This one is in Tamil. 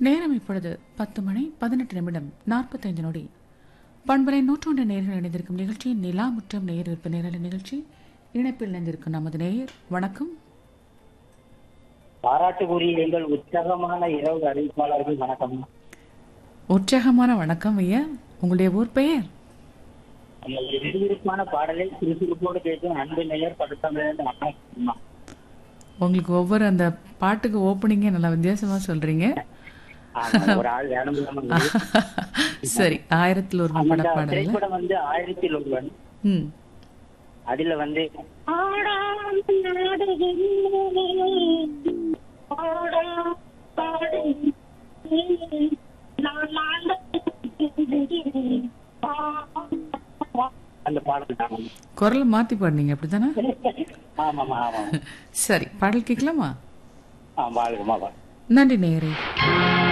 நேரம் இப்பொழுது பத்து மணி பதினெட்டு நிமிடம் நாற்பத்தைந்து நொடி பண்பலை நூற்றொன்று நேர்கள் இணைந்திருக்கும் நிகழ்ச்சி நிலா முற்றம் நேர் விற்ப நேரல நிகழ்ச்சி இணைப்பில் இணைந்திருக்கும் நமது நேயர் வணக்கம் பாராட்டுக்குரிய எங்கள் உற்சாகமான இரவு அறிவிப்பாளர்கள் வணக்கம் உற்சாகமான வணக்கம் ஐயா உங்களுடைய ஊர் பெயர் எங்கள் விறுவிறுப்பான பாடலை சுறுசுறுப்போடு கேட்கும் அன்பு நேயர் படுத்தமிழ் அம்மா உங்களுக்கு ஒவ்வொரு அந்த பாட்டுக்கு ஓப்பனிங்கே நல்லா வித்தியாசமா சொல்றீங்க ஆமா, ஒரு ஆள் வேணும் இல்லாம இருந்தது. சரி ஆயிரத்தில் ஒரு பட அந்த பாடல திரைப்படம் வந்து ஆயிரத்தில் ஒருவன் ம் அதுல வந்து ஆடாம் நாடு ஆடாம் பாடு நான் ஆண்ட அந்த பாடல் தான் குரலை மாத்தி பாடுனீங்க அப்படித்தானே ஆமாமா ஆமா சரி பாடல் கேட்கலாமா ஆ வாழ்கமா வா நன்றி நேயரே